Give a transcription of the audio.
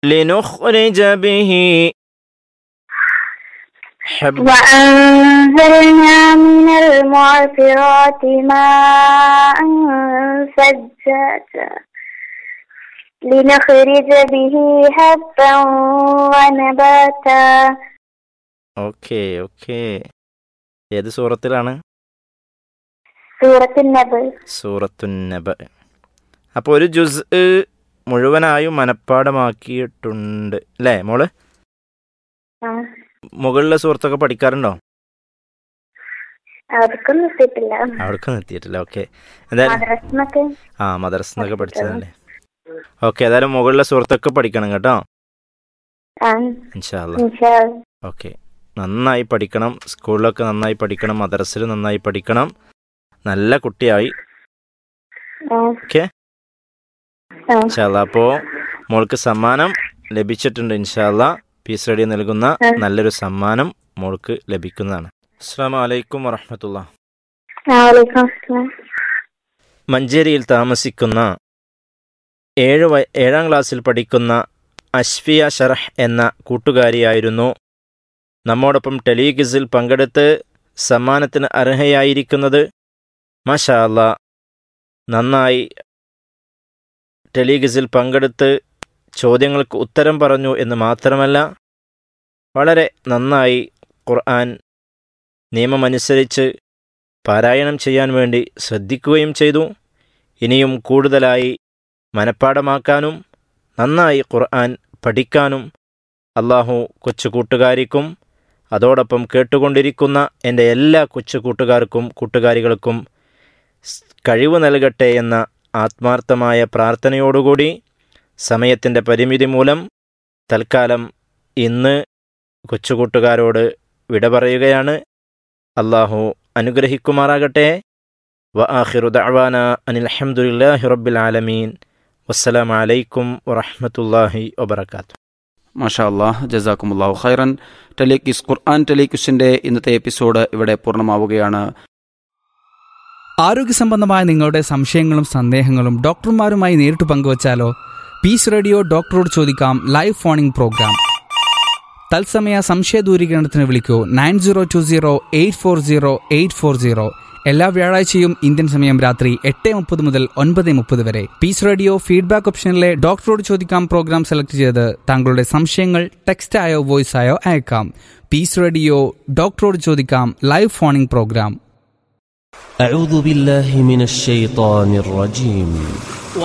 لنخرج به حب وأنزلنا من المعصرات ماء ثجاجا لنخرج به حبا ونباتا okay okay ഏത് സൂറത്തിലാണ് سورة النبل സൂറത്തുന്നബ അപ്പോൾ ഒരു ജുസ് മുഴുവനായും മനഃപ്പാടമാക്കിയിട്ടുണ്ട് അല്ലേ മോള് آه. മുകളിലെ സുഹൃത്തൊക്കെ പഠിക്കാറുണ്ടോ അവർക്കൊന്നും എത്തിയിട്ടില്ല അവിടേക്ക് നിർത്തിയിട്ടില്ല ഓക്കെ എന്തായാലും മദ്രസിനൊക്കെ ആ മദ്രസന്നൊക്കെ പഠിച്ചതല്ലേ ഓക്കെ ഏതായാലും മുകളിലെ സുഹൃത്തൊക്കെ പഠിക്കണം കേട്ടോ ആ ഇൻഷാല്ല ഇൻഷാ അല്ലാ. ഓക്കെ നന്നായി പഠിക്കണം സ്കൂളിലൊക്കെ നന്നായി പഠിക്കണം മദ്രസയിൽ നന്നായി പഠിക്കണം നല്ല കുട്ടിയായി ആ. ഓക്കെ ആ. ഇൻഷാല്ല അപ്പോൾ മോൾക്ക് സമ്മാനം ലഭിച്ചിട്ടുണ്ട് ഇൻഷാല്ല പീസ് റെഡി നൽകുന്ന ഉം. നല്ലൊരു സമ്മാനം മോൾക്ക് ലഭിക്കുന്നതാണ് അസ്സാം വലൈക്കും വറഹമത്തുള്ള ആ, വലൈക്കും അസ്സലാം. മഞ്ചേരിയിൽ താമസിക്കുന്ന ഏഴ് വയ ഏഴാം ക്ലാസ്സിൽ പഠിക്കുന്ന അഷ്ഫിയ ഷറഹ് എന്ന കൂട്ടുകാരിയായിരുന്നു നമ്മോടൊപ്പം ടെലിഗിസിൽ പങ്കെടുത്ത് സമ്മാനത്തിന് അർഹയായിരിക്കുന്നത് മാഷാ അല്ലാ നന്നായി ടെലിഗിസിൽ പങ്കെടുത്ത് ചോദ്യങ്ങൾക്ക് ഉത്തരം പറഞ്ഞു എന്ന് മാത്രമല്ല വളരെ നന്നായി ഖുർആൻ നിയമമനുസരിച്ച് പാരായണം ചെയ്യാൻ വേണ്ടി ശ്രദ്ധിക്കുകയും ചെയ്തു ഇനിയും കൂടുതലായി മനഃപ്പാടമാക്കാനും നന്നായി ഖുർആൻ പഠിക്കാനും അള്ളാഹു കൊച്ചു കൂട്ടുകാരിക്കും അതോടൊപ്പം കേട്ടുകൊണ്ടിരിക്കുന്ന എൻ്റെ എല്ലാ കൊച്ചു കൂട്ടുകാർക്കും കൂട്ടുകാരികൾക്കും സ് കഴിവ് നൽകട്ടെ എന്ന ആത്മാർത്ഥമായ പ്രാർത്ഥനയോടുകൂടി സമയത്തിൻ്റെ പരിമിതി മൂലം തൽക്കാലം ഇന്ന് കൊച്ചു കൂട്ടുകാരോട് വിട പറയുകയാണ് അള്ളാഹു അനുഗ്രഹിക്കുമാറാകട്ടെ وآخر دعوانا أن الحمد لله رب العالمين والسلام عليكم ورحمة الله وبركاته മാഷാ അള്ളാഹ് ജസാക്കുമുല്ലാഹു ഖൈറൻ ടെലിക്യൂസ് ഖുർആൻ ടെലിക്യൂസിന്റെ ഇന്നത്തെ എപ്പിസോഡ് ഇവിടെ പൂർണ്ണമാവുകയാണ് ആരോഗ്യ സംബന്ധമായ നിങ്ങളുടെ സംശയങ്ങളും സന്ദേഹങ്ങളും ഡോക്ടർമാരുമായി നേരിട്ട് പങ്കുവച്ചാലോ പീസ് റേഡിയോ ഡോക്ടറോട് ചോദിക്കാം ലൈവ് ഫോണിംഗ് പ്രോഗ്രാം തത്സമയ സംശയ ദൂരീകരണത്തിന് വിളിക്കൂ nine zero two zero eight four zero eight four zero എല്ലാ വ്യാഴാഴ്ചയും ഇന്ത്യൻ സമയം രാത്രി എട്ട് മുപ്പത് മുതൽ ഒൻപത് മുപ്പത് വരെ പീസ് റേഡിയോ ഫീഡ്ബാക്ക് ഓപ്ഷനിലെ ഡോക്ടറോട് ചോദിക്കാം പ്രോഗ്രാം സെലക്ട് ചെയ്ത് താങ്കളുടെ സംശയങ്ങൾ ടെക്സ്റ്റ് ആയോ വോയിസ് ആയോ അയക്കാം പീസ് റേഡിയോ ഡോക്ടറോട് ചോദിക്കാം ലൈവ് ഫോണിംഗ് പ്രോഗ്രാം أعوذ بالله من الشيطان الرجيم